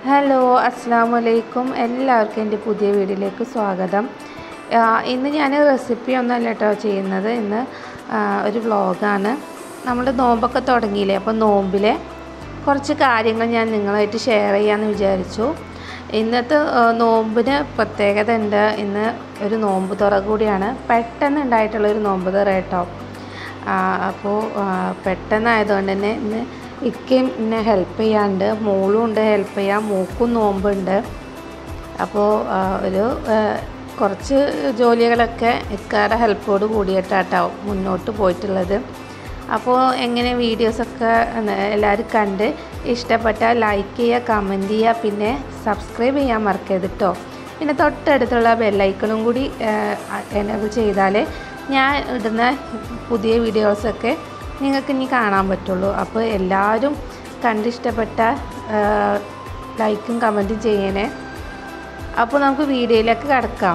hello അസ്സാം വലൈക്കും എല്ലാവർക്കും എൻ്റെ പുതിയ വീഡിയോയിലേക്ക് സ്വാഗതം ആ, ഇന്ന് ഞാൻ റെസിപ്പി ഒന്നല്ല കേട്ടോ ചെയ്യുന്നത് ഇന്ന് ആ, ഒരു വ്ളോഗാണ് നമ്മൾ നോമ്പൊക്കെ തുടങ്ങിയില്ലേ അപ്പോൾ നോമ്പിലെ കുറച്ച് കാര്യങ്ങൾ ഞാൻ നിങ്ങളായിട്ട് ഷെയർ ചെയ്യാമെന്ന് വിചാരിച്ചു ഇന്നത്തെ ആ, നോമ്പിന് പ്രത്യേകത ഉണ്ട് ഇന്ന് ഒരു നോമ്പ് തുറ കൂടിയാണ് പെട്ടെന്ന് ഉണ്ടായിട്ടുള്ള ഒരു നോമ്പ് തുറ കേട്ടോ ആ, അപ്പോൾ ആ, പെട്ടെന്നായതുകൊണ്ട് തന്നെ ഇന്ന് ഇക്കയും എന്നെ ഹെൽപ്പ് ചെയ്യാണ്ട് മോളും ഉണ്ട് ഹെൽപ്പ് ചെയ്യാൻ മൂക്കും നോമ്പുണ്ട് അപ്പോൾ ആ, ഒരു ആ, കുറച്ച് ജോലികളൊക്കെ ഇക്കാരുടെ ഹെൽപ്പോട് കൂടിയിട്ടാട്ടോ മുന്നോട്ട് പോയിട്ടുള്ളത് അപ്പോൾ എങ്ങനെ വീഡിയോസൊക്കെ എല്ലാവരും കണ്ട് ഇഷ്ടപ്പെട്ടാൽ ലൈക്ക് ചെയ്യുക കമൻറ്റ് ചെയ്യുക പിന്നെ സബ്സ്ക്രൈബ് ചെയ്യാൻ മറക്കരുത് കേട്ടോ പിന്നെ തൊട്ടടുത്തുള്ള ബെല്ലൈക്കണും കൂടി എനേബിൾ ചെയ്താൽ ഞാൻ ഇടുന്ന പുതിയ വീഡിയോസൊക്കെ നിങ്ങൾക്ക് ഇനി കാണാൻ പറ്റുള്ളൂ അപ്പോൾ എല്ലാവരും കണ്ടിഷ്ടപ്പെട്ട ലൈക്കും കമൻറ്റും ചെയ്യണേ അപ്പോൾ നമുക്ക് വീഡിയോയിലേക്ക് കിടക്കാം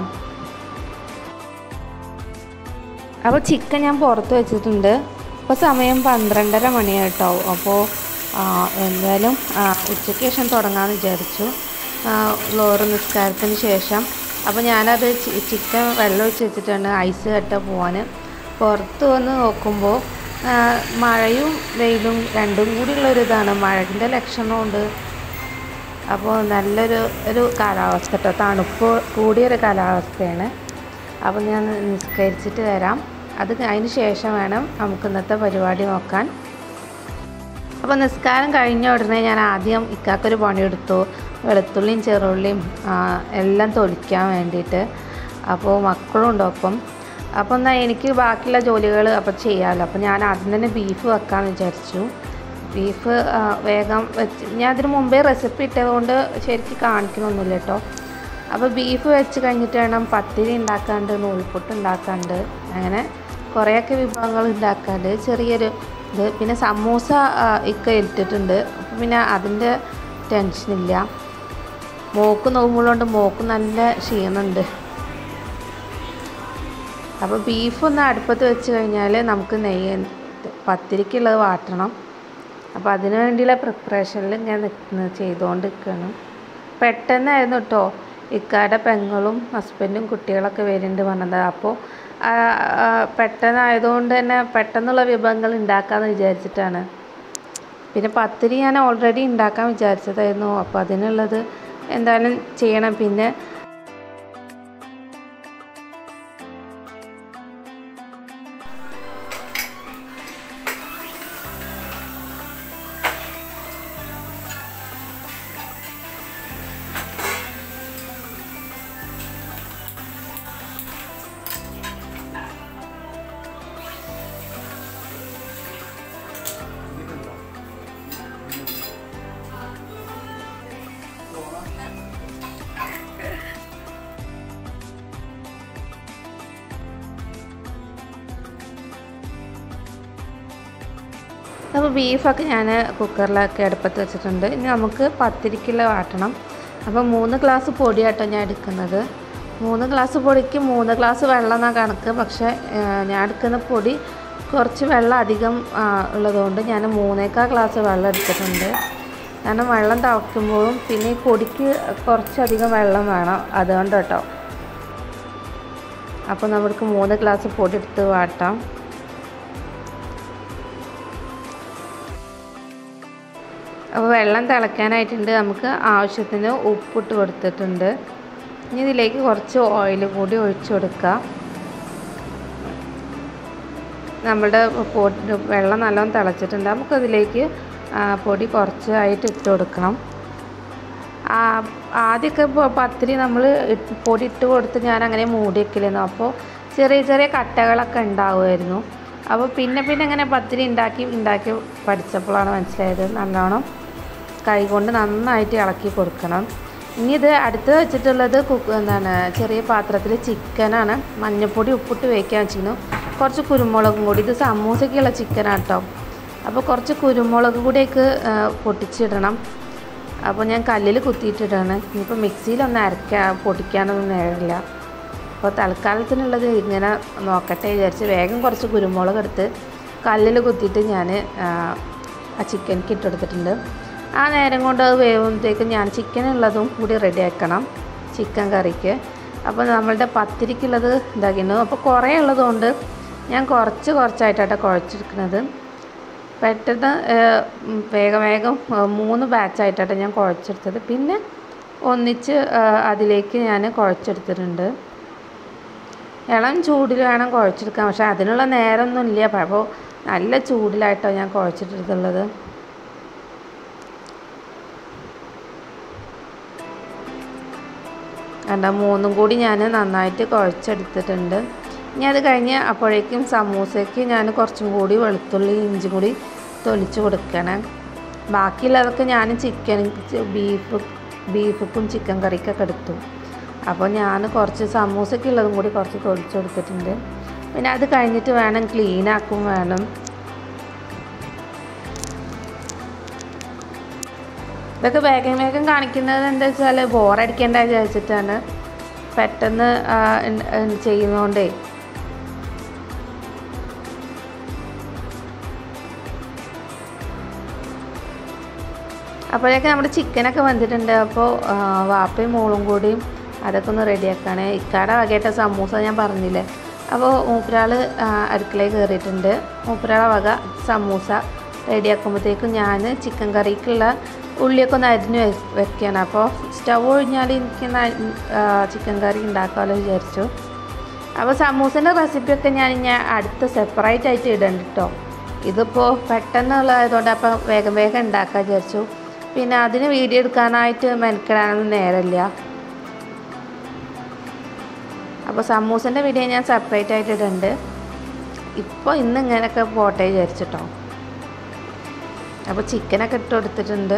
അപ്പോൾ ചിക്കൻ ഞാൻ പുറത്ത് വെച്ചിട്ടുണ്ട് ഇപ്പോൾ സമയം പന്ത്രണ്ടര മണിയായിട്ടോ അപ്പോൾ എന്തായാലും ആ, ഉച്ചയ്ക്ക് ശേഷം തുടങ്ങാമെന്ന് വിചാരിച്ചു ലോറ് നിസ്കാരത്തിന് ശേഷം അപ്പോൾ ഞാനത് ചി- ചിക്കൻ വെള്ളം ഒഴിച്ച് വെച്ചിട്ടുണ്ട് ഐസ് കട്ട പോവാൻ പുറത്ത് വന്ന് നോക്കുമ്പോൾ ആ, മഴയും വെയിലും രണ്ടും കൂടിയുള്ളൊരു ഇതാണ് മഴൻ്റെ ലക്ഷണമുണ്ട് അപ്പോൾ നല്ലൊരു ഒരു കാലാവസ്ഥ കേട്ടോ തണുപ്പ് കൂടിയൊരു കാലാവസ്ഥയാണ് അപ്പോൾ ഞാൻ നിസ്കരിച്ചിട്ട് വരാം അത് അതിന് ശേഷം വേണം നമുക്ക് ഇന്നത്തെ പരിപാടി നോക്കാൻ അപ്പോൾ നിസ്കാരം കഴിഞ്ഞ ഉടനെ ഞാൻ ആദ്യം ഇക്കാക്കൊരു പണിയെടുത്തു വെളുത്തുള്ളിയും ചെറുള്ളിയും ആ, എല്ലാം തൊലിക്കാൻ വേണ്ടിയിട്ട് അപ്പോൾ മക്കളും ഉണ്ട് ഒപ്പം അപ്പോൾ എന്നാൽ എനിക്ക് ബാക്കിയുള്ള ജോലികൾ അപ്പോൾ ചെയ്യാമല്ലോ അപ്പോൾ ഞാൻ ആദ്യം തന്നെ ബീഫ് വെക്കാമെന്ന് വിചാരിച്ചു ബീഫ് ആ, വേഗം വെച്ച് ഞാൻ അതിന് മുമ്പേ റെസിപ്പി ഇട്ടതുകൊണ്ട് ശരിക്കും കാണിക്കണമൊന്നുമില്ല കേട്ടോ അപ്പോൾ ബീഫ് വെച്ച് കഴിഞ്ഞിട്ട് വേണം പത്തിരി ഉണ്ടാക്കാണ്ട് നൂൽപുട്ട് ഉണ്ടാക്കാണ്ട് അങ്ങനെ കുറേയൊക്കെ വിഭവങ്ങൾ ഉണ്ടാക്കാണ്ട് ചെറിയൊരു ഇത് പിന്നെ സമൂസ ആ, ഇക്ക ഇട്ടിട്ടുണ്ട് അപ്പോൾ പിന്നെ അതിൻ്റെ ടെൻഷനില്ല മോക്ക് നോക്കുമ്പോഴുണ്ട് മോക്ക് നല്ല ക്ഷീണമുണ്ട് അപ്പോൾ ബീഫ് ഒന്ന് അടുപ്പത്ത് വെച്ച് കഴിഞ്ഞാൽ നമുക്ക് നെയ്യ് പത്തിരിക്കുള്ളത് വാട്ടണം അപ്പോൾ അതിനു വേണ്ടിയുള്ള പ്രിപ്പറേഷനിൽ ഞാൻ നിൽക്കുന്ന ചെയ്തുകൊണ്ട് നിൽക്കുകയാണ് പെട്ടെന്നായിരുന്നു കേട്ടോ ഇക്കാരുടെ പെങ്ങളും ഹസ്ബൻഡും കുട്ടികളൊക്കെ വരുന്നുണ്ട് പറഞ്ഞത് അപ്പോൾ ആ, ആ, പെട്ടെന്നായതുകൊണ്ട് തന്നെ പെട്ടെന്നുള്ള വിഭവങ്ങൾ ഉണ്ടാക്കാമെന്ന് വിചാരിച്ചിട്ടാണ് പിന്നെ പത്തിരി ഞാൻ ഓൾറെഡി ഉണ്ടാക്കാൻ വിചാരിച്ചതായിരുന്നു അപ്പോൾ അതിനുള്ളത് എന്തായാലും ചെയ്യണം പിന്നെ അപ്പോൾ ബീഫൊക്കെ ഞാൻ കുക്കറിലൊക്കെ അടുപ്പത്ത് വെച്ചിട്ടുണ്ട് ഇനി നമുക്ക് പത്തിരിക്കുള്ള വാട്ടണം അപ്പോൾ മൂന്ന് ഗ്ലാസ് പൊടിയാട്ടോ ഞാൻ എടുക്കുന്നത് മൂന്ന് ഗ്ലാസ് പൊടിക്ക് മൂന്ന് ഗ്ലാസ് വെള്ളം എന്നാണ് കണക്ക് പക്ഷേ ഏഹ്, ഞാൻ എടുക്കുന്ന പൊടി കുറച്ച് വെള്ളം അധികം ആ, ഉള്ളതുകൊണ്ട് ഞാൻ മൂന്നേക്കാൾ ഗ്ലാസ് വെള്ളം എടുത്തിട്ടുണ്ട് കാരണം വെള്ളം തിളയ്ക്കുമ്പോഴും പിന്നെ ഈ പൊടിക്ക് കുറച്ചധികം വെള്ളം വേണം അതുകൊണ്ട് കേട്ടോ അപ്പോൾ നമുക്ക് മൂന്ന് ഗ്ലാസ് പൊടി എടുത്ത് വാട്ടാം അപ്പോൾ വെള്ളം തിളയ്ക്കാനായിട്ടുണ്ട് നമുക്ക് ആവശ്യത്തിന് ഉപ്പിട്ട് കൊടുത്തിട്ടുണ്ട് ഇനി ഇതിലേക്ക് കുറച്ച് ഓയിൽ കൂടി ഒഴിച്ചു കൊടുക്കാം നമ്മുടെ പൊടി വെള്ളം നല്ലോണം തിളച്ചിട്ടുണ്ട് നമുക്കതിലേക്ക് ആ, പൊടി കുറച്ചായിട്ട് ഇട്ട് കൊടുക്കണം ആ, ആദ്യമൊക്കെ ഇപ്പോൾ പത്തിരി നമ്മൾ പൊടി ഇട്ട് കൊടുത്ത് ഞാൻ അങ്ങനെ മൂടി വെക്കലായിരുന്നു അപ്പോൾ ചെറിയ ചെറിയ കട്ടകളൊക്കെ ഉണ്ടാവുമായിരുന്നു അപ്പോൾ പിന്നെ പിന്നെ അങ്ങനെ പത്തിരി ഉണ്ടാക്കി ഉണ്ടാക്കി പഠിച്ചപ്പോഴാണ് മനസ്സിലായത് നല്ലോണം കൈകൊണ്ട് നന്നായിട്ട് ഇളക്കി കൊടുക്കണം ഇനി ഇത് അടുത്ത് വെച്ചിട്ടുള്ളത് കുക്ക് എന്താണ് ചെറിയ പാത്രത്തിൽ ചിക്കനാണ് മഞ്ഞൾപ്പൊടി ഉപ്പിട്ട് വേവിക്കാൻ വെച്ചിരുന്നു കുറച്ച് കുരുമുളകും കൂടി ഇത് സമൂസയ്ക്കുള്ള ചിക്കനാണ് കേട്ടോ അപ്പോൾ കുറച്ച് കുരുമുളക് കൂടിയൊക്കെ പൊട്ടിച്ചിടണം അപ്പോൾ ഞാൻ കല്ലിൽ കുത്തിയിട്ടിട്ടാണ് ഇനിയിപ്പോൾ മിക്സിയിലൊന്നും അരയ്ക്കാൻ പൊടിക്കാനൊന്നും നേരമില്ല അപ്പോൾ തൽക്കാലത്തിനുള്ളത് ഇങ്ങനെ നോക്കട്ടെ വിചാരിച്ച് വേഗം കുറച്ച് കുരുമുളക് എടുത്ത് കല്ലിൽ കുത്തിയിട്ട് ഞാൻ ആ ചിക്കനിക്ക് ഇട്ടെടുത്തിട്ടുണ്ട് ആ നേരം കൊണ്ട് അത് വേവുമ്പോഴത്തേക്കും ഞാൻ ചിക്കൻ ഉള്ളതും കൂടി റെഡിയാക്കണം ചിക്കൻ കറിക്ക് അപ്പോൾ നമ്മളുടെ പത്തിരിക്കുള്ളത് ഇതാക്കിയിരുന്നു അപ്പോൾ കുറേ ഉള്ളതുകൊണ്ട് ഞാൻ കുറച്ച് കുറച്ചായിട്ടാണ് കുഴച്ചെടുക്കുന്നത് പെട്ടെന്ന് ഏഹ്, ഉം, വേഗം വേഗം ഏഹ്, മൂന്ന് ബാച്ചായിട്ടാണ് ഞാൻ കുഴച്ചെടുത്തത് പിന്നെ ഒന്നിച്ച് ഏഹ്, അതിലേക്ക് ഞാൻ കുഴച്ചെടുത്തിട്ടുണ്ട് ഇളം ചൂടിൽ വേണം കുഴച്ചെടുക്കാൻ പക്ഷേ അതിനുള്ള നേരമൊന്നും ഇല്ല അപ്പോൾ നല്ല ചൂടിലായിട്ടോ ഞാൻ കുഴച്ചിട്ടുള്ളത് കണ്ട മൂന്നും കൂടി ഞാൻ നന്നായിട്ട് കുഴച്ചെടുത്തിട്ടുണ്ട് ഇനി അത് കഴിഞ്ഞ് അപ്പോഴേക്കും സമൂസയ്ക്ക് ഞാൻ കുറച്ചും കൂടി വെളുത്തുള്ളി ഇഞ്ചി കൂടി തൊലിച്ച് കൊടുക്കണം ബാക്കിയുള്ളതൊക്കെ ഞാൻ ചിക്കൻ ബീഫ് ബീഫുക്കും ചിക്കൻ കറിക്കൊക്കെ എടുത്തു അപ്പോൾ ഞാൻ കുറച്ച് സമൂസയ്ക്കുള്ളതും കൂടി കുറച്ച് തൊലിച്ച് കൊടുത്തിട്ടുണ്ട് പിന്നെ അത് കഴിഞ്ഞിട്ട് വേണം ക്ലീൻ ആക്കും വേണം ഇതൊക്കെ വേഗം വേഗം കാണിക്കുന്നത് എന്താ വെച്ചാൽ ബോറടിക്കേണ്ട വിചാരിച്ചിട്ടാണ് പെട്ടെന്ന് ആ, ഇൺ- ഇൺ ചെയ്യുന്നതുകൊണ്ടേ അപ്പോഴേക്കും നമ്മുടെ ചിക്കനൊക്കെ വന്നിട്ടുണ്ട് അപ്പോൾ ആ, വാപ്പയും മോളും കൂടിയും അതൊക്കെ ഒന്ന് റെഡിയാക്കാണ് ഇക്കാടെ വകയായിട്ട സമൂസ ഞാൻ പറഞ്ഞില്ലേ അപ്പോൾ മൂപ്പരാൾ അടുക്കളയിൽ കയറിയിട്ടുണ്ട് മൂപ്പരാളെ വക സമൂസ റെഡിയാക്കുമ്പോഴത്തേക്കും ഞാൻ ചിക്കൻ കറിക്കുള്ള ഉള്ളിയൊക്കെ ഒന്ന് അരിഞ്ഞ് വെ- വെക്കുകയാണ് അപ്പോൾ സ്റ്റവ് ഒഴിഞ്ഞാൽ എനിക്ക് ചിക്കൻ കറി ഉണ്ടാക്കാമല്ലോ വിചാരിച്ചു അപ്പോൾ സമൂസൻ്റെ റെസിപ്പിയൊക്കെ ഞാൻ ഞാൻ അടുത്ത് സെപ്പറേറ്റ് ആയിട്ട് ഇടണ്ട കേട്ടോ ഇതിപ്പോൾ പെട്ടെന്നുള്ളതായതുകൊണ്ട് അപ്പോൾ വേഗം വേഗം ഉണ്ടാക്കാൻ വിചാരിച്ചു പിന്നെ അതിന് വീഡിയോ എടുക്കാനായിട്ട് മെനക്കെടാനൊന്നും നേരമില്ല അപ്പോൾ സമൂസൻ്റെ വീഡിയോ ഞാൻ സെപ്പറേറ്റ് ആയിട്ട് ഇടുന്നുണ്ട് ഇപ്പോൾ ഇന്ന് ഇങ്ങനെയൊക്കെ പോട്ടെ വിചാരിച്ചിട്ടോ അപ്പോൾ ചിക്കനൊക്കെ ഇട്ട് കൊടുത്തിട്ടുണ്ട്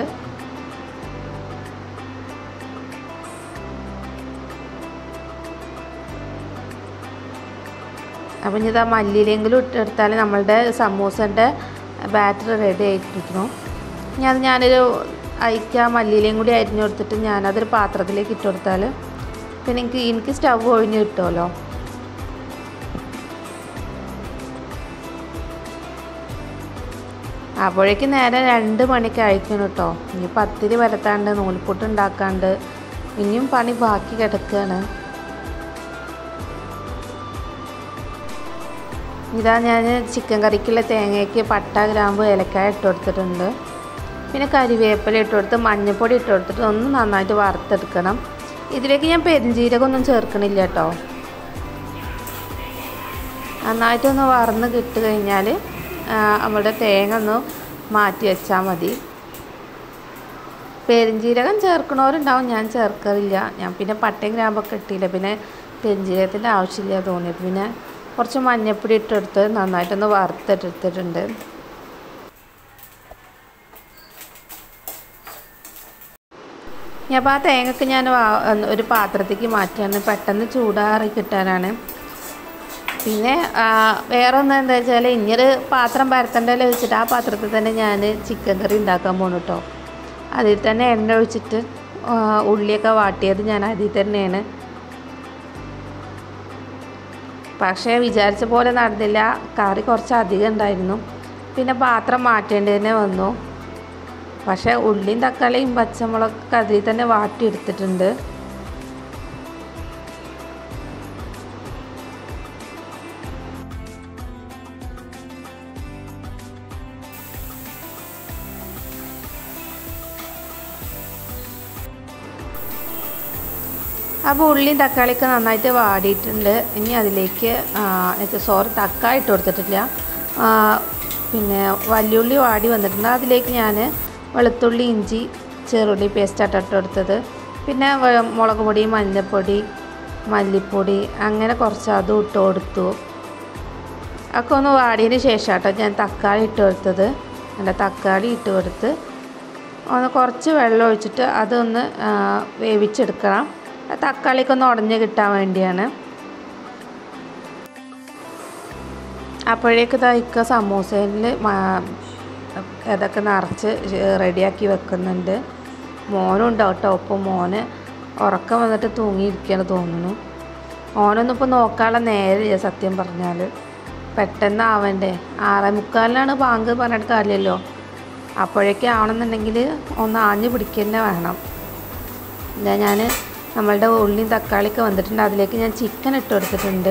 അപ്പം ഇനി ഇതാ മല്ലിയിലെങ്കിലും ഇട്ടെടുത്താൽ നമ്മളുടെ സമൂസൻ്റെ ബാറ്റർ റെഡി ആയിട്ടിരിക്കുന്നു ഇനി അത് ഞാനൊരു അയക്ക മല്ലിയിലയും കൂടി അരിഞ്ഞു കൊടുത്തിട്ട് ഞാനതൊരു പാത്രത്തിലേക്ക് ഇട്ട് കൊടുത്താൽ പിന്നെ എനിക്ക് എനിക്ക് സ്റ്റവ് ഒഴിഞ്ഞ് കിട്ടുമല്ലോ അപ്പോഴേക്കും നേരെ രണ്ട് മണിക്ക് അയക്കണം കേട്ടോ ഇനി പത്തിരി വരത്താണ്ട് നൂൽപുട്ട് ഉണ്ടാക്കാണ്ട് ഇനിയും പണി ബാക്കി കിടക്കുകയാണ് ഇതാ ഞാൻ ചിക്കൻ കറിക്കുള്ള തേങ്ങയ്ക്ക് പട്ട ഗ്രാമ്പ് ഏലക്കായ ഇട്ട് കൊടുത്തിട്ടുണ്ട് പിന്നെ കരിവേപ്പില ഇട്ട് കൊടുത്ത് മഞ്ഞൾപ്പൊടി ഇട്ട് കൊടുത്തിട്ട് ഒന്ന് നന്നായിട്ട് വറുത്തെടുക്കണം ഇതിലേക്ക് ഞാൻ പെരിഞ്ജീരകമൊന്നും ചേർക്കണില്ല കേട്ടോ നന്നായിട്ടൊന്ന് വറന്ന് കിട്ട് കഴിഞ്ഞാൽ നമ്മുടെ തേങ്ങ ഒന്ന് മാറ്റി വെച്ചാൽ മതി പെരിഞ്ജീരകം ചേർക്കണവരുണ്ടാവും ഞാൻ ചേർക്കാറില്ല ഞാൻ പിന്നെ പട്ടയും ഗ്രാമ്പൊക്കെ ഇട്ടില്ല പിന്നെ പെരിഞ്ജീരകത്തിൻ്റെ ആവശ്യമില്ല തോന്നി പിന്നെ കുറച്ച് മഞ്ഞപ്പൊടി ഇട്ടെടുത്ത് നന്നായിട്ടൊന്ന് വറുത്തെടുത്തിട്ടുണ്ട് ഞാൻ അപ്പോൾ ആ തേങ്ങക്ക് ഞാൻ വാ- ഒരു പാത്രത്തേക്ക് മാറ്റുകയാണ് പെട്ടെന്ന് ചൂടാറി കിട്ടാനാണ് പിന്നെ ആ, വേറെ ഒന്ന് എന്താ വെച്ചാൽ ഇനിയൊരു പാത്രം പരത്തണ്ടല്ലോ വെച്ചിട്ട് ആ പാത്രത്തിൽ തന്നെ ഞാൻ ചിക്കൻ കറി ഉണ്ടാക്കാൻ പോണു കേട്ടോ അതിൽ തന്നെ എണ്ണ ഒഴിച്ചിട്ട് ആ, ഉള്ളിയൊക്കെ വാട്ടിയത് ഞാൻ അതിൽ തന്നെയാണ് പക്ഷേ വിചാരിച്ച പോലെ നടന്നില്ല കറി കുറച്ച് അധികം ഉണ്ടായിരുന്നു പിന്നെ പാത്രം മാറ്റേണ്ടി തന്നെ വന്നു പക്ഷേ ഉള്ളിയും തക്കാളിയും പച്ചമുളകൊക്കെ അതിൽ തന്നെ വാട്ടിയെടുത്തിട്ടുണ്ട് അപ്പോൾ ഉള്ളിയും തക്കാളിയൊക്കെ നന്നായിട്ട് വാടിയിട്ടുണ്ട് ഇനി അതിലേക്ക് സോറി തക്കാളി ഇട്ട് കൊടുത്തിട്ടില്ല ആ, പിന്നെ വല്യുള്ളി വാടി വന്നിട്ടുണ്ട് അതിലേക്ക് ഞാൻ വെളുത്തുള്ളി ഇഞ്ചി ചെറുള്ളി പേസ്റ്റായിട്ട് ഇട്ട് കൊടുത്തത് പിന്നെ വ- മുളക് പൊടി മഞ്ഞൾപ്പൊടി മല്ലിപ്പൊടി അങ്ങനെ കുറച്ച് അതും ഇട്ട് കൊടുത്തു ഒക്കെ ഒന്ന് വാടിയതിന് ശേഷം കേട്ടോ ഞാൻ തക്കാളി ഇട്ട് കൊടുത്തത് അല്ല തക്കാളി ഇട്ട് കൊടുത്ത് ഒന്ന് കുറച്ച് വെള്ളം ഒഴിച്ചിട്ട് അതൊന്ന് ആ, വേവിച്ചെടുക്കണം ആ തക്കാളിയൊക്കെ ഒന്ന് ഉടഞ്ഞ് കിട്ടാൻ വേണ്ടിയാണ് അപ്പോഴേക്ക് ഇതായിക്ക സമൂസയിൽ ഇതൊക്കെ നിറച്ച് റെഡിയാക്കി വെക്കുന്നുണ്ട് മോനും ഉണ്ടാവും കേട്ടോ ഒപ്പം മോന് ഉറക്കം വന്നിട്ട് തൂങ്ങിയിരിക്കുകയാണ് തോന്നുന്നു ഓനൊന്നും ഇപ്പോൾ നോക്കാനുള്ള നേരമില്ല സത്യം പറഞ്ഞാൽ പെട്ടെന്ന് ആവണ്ടേ ആറേ മുക്കാലിനാണ് ബാങ്ക് പറഞ്ഞിട്ട് കാര്യമല്ലോ അപ്പോഴേക്കും ആവണമെന്നുണ്ടെങ്കിൽ ഒന്ന് ആഞ്ഞു പിടിക്കുക തന്നെ വേണം ഇതാ ഞാൻ നമ്മളുടെ ഉള്ളിയും തക്കാളിയൊക്കെ വന്നിട്ടുണ്ട് അതിലേക്ക് ഞാൻ ചിക്കൻ ഇട്ട് കൊടുത്തിട്ടുണ്ട്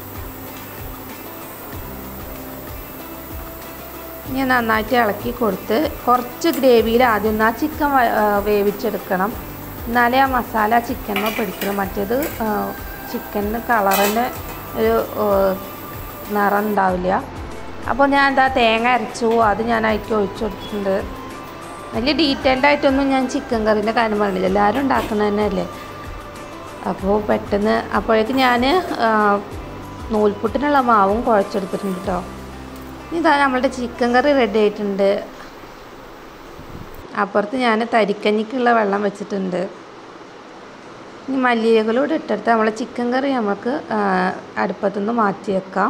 ഞാൻ നന്നായിട്ട് ഇളക്കി കൊടുത്ത് കുറച്ച് ഗ്രേവിയിൽ ആദ്യം ഒന്ന് ആ ചിക്കൻ വേവിച്ചെടുക്കണം എന്നാലേ ആ മസാല ചിക്കനിൽ പിടിക്കണം മറ്റേത് ചിക്കനിന് കളറിന് ഒരു നിറം ഉണ്ടാവില്ല അപ്പോൾ ഞാൻ എന്താ തേങ്ങ അരച്ചു അത് ഞാൻ അതിലേക്ക് ഒഴിച്ചു കൊടുത്തിട്ടുണ്ട് വലിയ ഡീറ്റെയിൽഡ് ആയിട്ടൊന്നും ഞാൻ ചിക്കൻ കറീൻ്റെ കാര്യം പറഞ്ഞില്ല എല്ലാവരും ഉണ്ടാക്കുന്നത് തന്നെയല്ലേ അപ്പോൾ പെട്ടെന്ന് അപ്പോഴേക്ക് ഞാൻ നൂൽപുട്ടിനുള്ള മാവും കുഴച്ചെടുത്തിട്ടുണ്ട് കേട്ടോ ഇതാ നമ്മളുടെ ചിക്കൻ കറി റെഡി ആയിട്ടുണ്ട് അപ്പുറത്ത് ഞാൻ തരിക്കഞ്ഞിക്കുള്ള വെള്ളം വെച്ചിട്ടുണ്ട് ഇനി മല്ലിയിലകളൂടെ ഇട്ടെടുത്ത് നമ്മളെ ചിക്കൻ കറി നമുക്ക് അടുപ്പത്തുനിന്ന് മാറ്റി വെക്കാം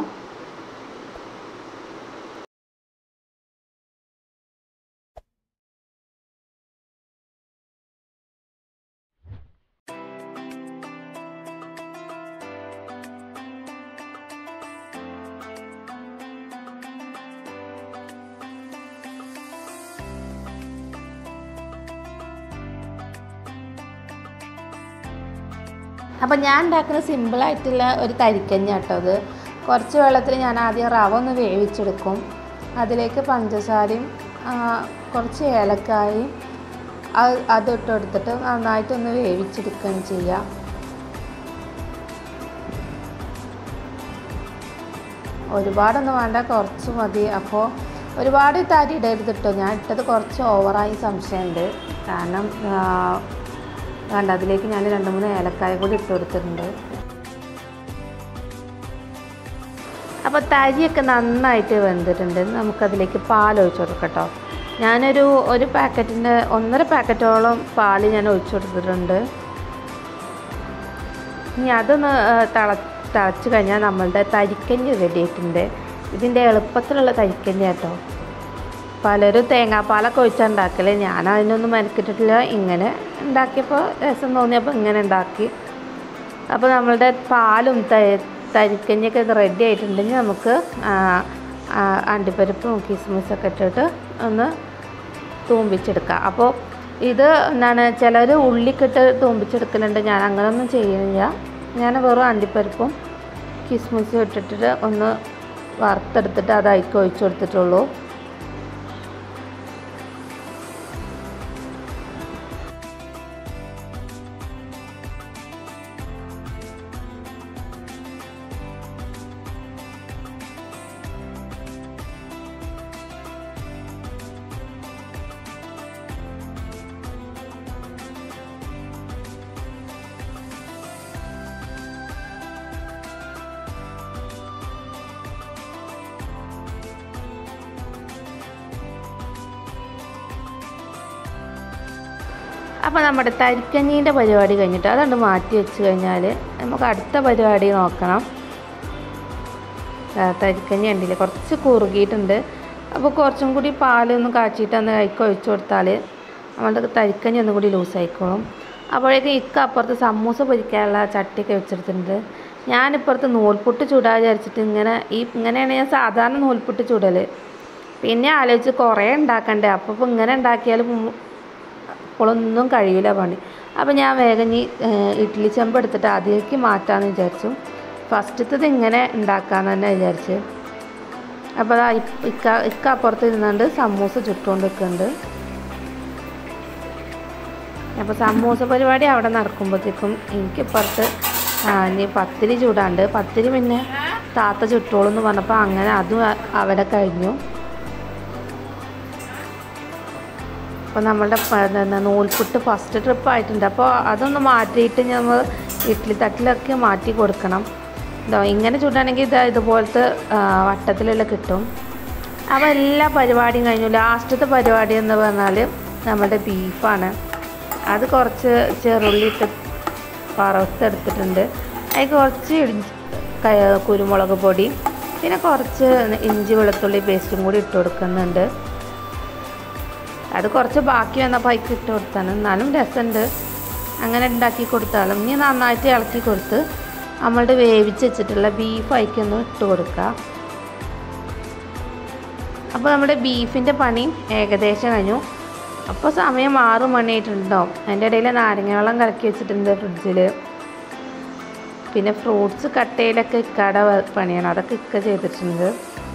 അപ്പം ഞാൻ ഉണ്ടാക്കുന്ന സിമ്പിളായിട്ടുള്ള ഒരു തരിക്കഞ്ഞ കേട്ടോ അത് കുറച്ച് വെള്ളത്തിൽ ഞാൻ ആദ്യം റവ ഒന്ന് വേവിച്ചെടുക്കും അതിലേക്ക് പഞ്ചസാരയും കുറച്ച് ഏലക്കായും അത് അതിട്ട് കൊടുത്തിട്ട് നന്നായിട്ടൊന്ന് വേവിച്ചെടുക്കുകയാണ് ചെയ്യുക ഒരുപാടൊന്നും വേണ്ട കുറച്ച് മതി അപ്പോൾ ഒരുപാട് തരി ഇടരുത് കേട്ടോ ഞാൻ ഇട്ടത് കുറച്ച് ഓവറായി സംശയമുണ്ട് കാരണം വേണ്ട അതിലേക്ക് ഞാൻ രണ്ട് മൂന്ന് ഏലക്കായ കൂടി ഇട്ട് കൊടുത്തിട്ടുണ്ട് അപ്പോൾ തരിയൊക്കെ നന്നായിട്ട് വെന്തിട്ടുണ്ട് നമുക്കതിലേക്ക് പാൽ ഒഴിച്ചു കൊടുക്കട്ടോ ഞാനൊരു ഒരു പാക്കറ്റിൻ്റെ ഒന്നര പാക്കറ്റോളം പാൽ ഞാൻ ഒഴിച്ചു കൊടുത്തിട്ടുണ്ട് ഇനി അതൊന്ന് തിള തിളച്ച് കഴിഞ്ഞാൽ നമ്മളുടെ തരിക്കഞ്ഞി റെഡി ആയിട്ടുണ്ട് ഇതിൻ്റെ എളുപ്പത്തിലുള്ള തരിക്കഞ്ഞി കേട്ടോ പലരും തേങ്ങാപ്പാലൊക്കെ ഒഴിച്ചാൽ ഉണ്ടാക്കല് ഞാൻ അതിനൊന്നും മെനക്കിട്ടിട്ടില്ല ഇങ്ങനെ ഉണ്ടാക്കിയപ്പോൾ രസം തോന്നിയപ്പോൾ ഇങ്ങനെ ഉണ്ടാക്കി അപ്പോൾ നമ്മളുടെ പാലും തരിക്കഞ്ഞൊക്കെ റെഡി ആയിട്ടുണ്ടെങ്കിൽ നമുക്ക് അണ്ടിപ്പരിപ്പും കിസ്മിസൊക്കെ ഇട്ടിട്ട് ഒന്ന് തൂമ്പിച്ചെടുക്കാം അപ്പോൾ ഇത് എന്താണ് ചിലർ ഉള്ളിക്കിട്ട് തൂമ്പിച്ചെടുക്കലുണ്ട് ഞാൻ അങ്ങനെയൊന്നും ചെയ്യുന്നില്ല ഞാൻ വെറും അണ്ടിപ്പരിപ്പും കിസ്മിസും ഇട്ടിട്ട് ഒന്ന് വറുത്തെടുത്തിട്ട് അത് അതിലേക്ക് ഒഴിച്ചു കൊടുത്തിട്ടുള്ളൂ അപ്പോൾ നമ്മുടെ തരിക്കഞ്ഞീൻ്റെ പരിപാടി കഴിഞ്ഞിട്ട് അതുകൊണ്ട് മാറ്റി വെച്ച് കഴിഞ്ഞാൽ നമുക്ക് അടുത്ത പരിപാടി നോക്കണം തരിക്കഞ്ഞി ഉണ്ടില്ലേ കുറച്ച് കുറുകിയിട്ടുണ്ട് അപ്പോൾ കുറച്ചും കൂടി പാലൊന്ന് കാച്ചിട്ട് അന്ന് കഴിക്ക് ഒഴിച്ചു കൊടുത്താൽ നമ്മളുടെ തരിക്കഞ്ഞി ഒന്നും കൂടി ലൂസായിക്കോളും അപ്പോഴേക്കും ഇക്ക അപ്പുറത്ത് സമൂസ പൊരിക്കാനുള്ള ചട്ടിയൊക്കെ വെച്ചെടുത്തിട്ടുണ്ട് ഞാനിപ്പുറത്ത് നൂൽപുട്ട് ചൂടാ വിചാരിച്ചിട്ട് ഇങ്ങനെ ഈ ഇങ്ങനെയാണ് ഞാൻ സാധാരണ നൂൽപുട്ട് ചൂടൽ പിന്നെ ആലോചിച്ച് കുറേ ഉണ്ടാക്കണ്ടേ അപ്പോൾ ഇപ്പോൾ ഇങ്ങനെ ഉണ്ടാക്കിയാലും ഇപ്പോഴൊന്നും കഴിയില്ല പണി അപ്പോൾ ഞാൻ വേഗം ഈ ഇഡ്ഡലി ചെമ്പ് എടുത്തിട്ട് അതിലേക്ക് മാറ്റാമെന്ന് വിചാരിച്ചു ഫസ്റ്റത്തത് ഇങ്ങനെ ഉണ്ടാക്കാമെന്ന് തന്നെ വിചാരിച്ച് അപ്പോൾ അതാ ഇക്ക ഇക്ക അപ്പുറത്ത് ഇരുന്നുകൊണ്ട് സമൂസ ചുട്ടുകൊണ്ട് നിൽക്കുന്നുണ്ട് അപ്പോൾ സമൂസ പരിപാടി അവിടെ നടക്കുമ്പോഴത്തേക്കും എനിക്കിപ്പുറത്ത് ഇനി പത്തിരി ചൂടാണ്ട് പത്തിരി പിന്നെ താത്ത ചുട്ടോളൂ എന്ന് പറഞ്ഞപ്പോൾ അങ്ങനെ അതും അവിടെ കഴിഞ്ഞു അപ്പോൾ നമ്മളുടെ എന്താ നൂൽപുട്ട് ഫസ്റ്റ് ട്രിപ്പ് ആയിട്ടുണ്ട് അപ്പോൾ അതൊന്ന് മാറ്റിയിട്ട് നമ്മൾ ഇഡ്ഡലി തട്ടിലൊക്കെ മാറ്റി കൊടുക്കണം ഇതോ ഇങ്ങനെ ചൂടാണെങ്കിൽ ഇത് ഇതുപോലത്തെ വട്ടത്തിലുള്ള കിട്ടും അപ്പോൾ എല്ലാ പരിപാടിയും കഴിഞ്ഞു ലാസ്റ്റത്തെ പരിപാടി എന്ന് പറഞ്ഞാൽ നമ്മുടെ ബീഫാണ് അത് കുറച്ച് ചെറുള്ളി ഇട്ട് വറുത്തെടുത്തിട്ടുണ്ട് അതിൽ കുറച്ച് കുരുമുളക് പൊടി പിന്നെ കുറച്ച് ഇഞ്ചി വെളുത്തുള്ളി പേസ്റ്റും കൂടി ഇട്ട് കൊടുക്കുന്നുണ്ട് അത് കുറച്ച് ബാക്കി വന്നപ്പോൾ അതിക്ക് ഇട്ട് കൊടുത്താണ് എന്നാലും രസമുണ്ട് അങ്ങനെ ഉണ്ടാക്കി കൊടുത്താലും ഇനി നന്നായിട്ട് ഇളക്കി കൊടുത്ത് നമ്മളുടെ വേവിച്ച് വെച്ചിട്ടുള്ള ബീഫ് അതിക്കൊന്ന് ഇട്ട് കൊടുക്കുക അപ്പോൾ നമ്മുടെ ബീഫിൻ്റെ പണിയും ഏകദേശം കഴിഞ്ഞു അപ്പോൾ സമയം ആറ് മണിയായിട്ടുണ്ടാവും അതിൻ്റെ ഇടയിൽ നാരങ്ങ വെള്ളം കലക്കി വെച്ചിട്ടുണ്ട് ഫ്രിഡ്ജിൽ പിന്നെ ഫ്രൂട്ട്സ് കട്ടയിലൊക്കെ ഇക്കട പണിയാണ് അതൊക്കെ ഇക്ക ചെയ്തിട്ടുണ്ട്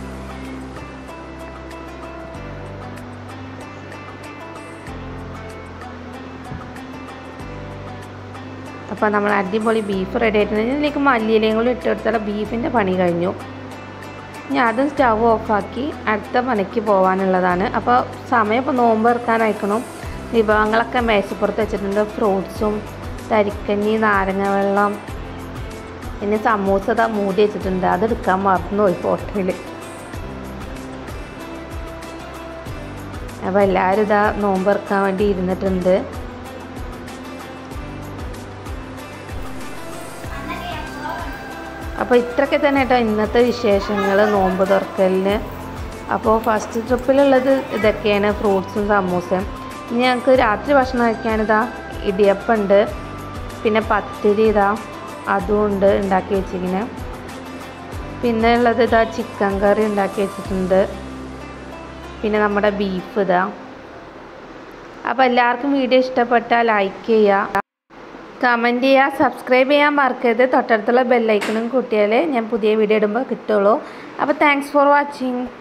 അപ്പോൾ നമ്മൾ അടിപൊളി ബീഫ് റെഡി ആയിട്ടുണ്ട് ഇതിലേക്ക് മല്ലിയിലയും കൂടി ഇട്ട് കൊടുത്താൽ ബീഫിൻ്റെ പണി കഴിഞ്ഞു ഇനി അതും സ്റ്റവ് ഓഫാക്കി അടുത്ത പണിക്ക് പോകാനുള്ളതാണ് അപ്പോൾ സമയം ഇപ്പോൾ നോമ്പ് ഇറക്കാനായിക്കണം വിഭവങ്ങളൊക്കെ മേശപ്പുറത്ത് വെച്ചിട്ടുണ്ട് ഫ്രൂട്ട്സും തരിക്കഞ്ഞി നാരങ്ങ വെള്ളം പിന്നെ സമൂസ ഇതാ മൂടി വെച്ചിട്ടുണ്ട് അതെടുക്കാൻ മറന്നുപോയി ഫോട്ടോയിൽ അപ്പോൾ എല്ലാവരും ഇതാ നോമ്പ് ഇറക്കാൻ വേണ്ടി ഇരുന്നിട്ടുണ്ട് അപ്പോൾ ഇത്രയൊക്കെ തന്നെ കേട്ടോ ഇന്നത്തെ വിശേഷങ്ങൾ നോമ്പ് തുറക്കലിന് അപ്പോൾ ഫസ്റ്റ് ട്രിപ്പിലുള്ളത് ഇതൊക്കെയാണ് ഫ്രൂട്ട്സും സമൂസയും ഇനി ഞങ്ങൾക്ക് രാത്രി ഭക്ഷണം കഴിക്കാനിതാ ഇടിയപ്പമുണ്ട് പിന്നെ പത്തിരി ഇതാ അതും ഉണ്ട് ഉണ്ടാക്കി വെച്ചിരിക്കുന്നത് പിന്നെ ഉള്ളത് ഇതാ ചിക്കൻ കറി ഉണ്ടാക്കി വെച്ചിട്ടുണ്ട് പിന്നെ നമ്മുടെ ബീഫ് ഇതാ അപ്പോൾ എല്ലാവർക്കും വീഡിയോ ഇഷ്ടപ്പെട്ടാൽ ലൈക്ക് ചെയ്യുക കമൻറ്റ് ചെയ്യുക സബ്സ്ക്രൈബ് ചെയ്യാൻ മറക്കരുത് തൊട്ടടുത്തുള്ള ബെല്ലൈക്കണും കൂട്ടിയാലേ ഞാൻ പുതിയ വീഡിയോ ഇടുമ്പോൾ കിട്ടുള്ളൂ അപ്പോൾ താങ്ക്സ് ഫോർ വാച്ചിങ്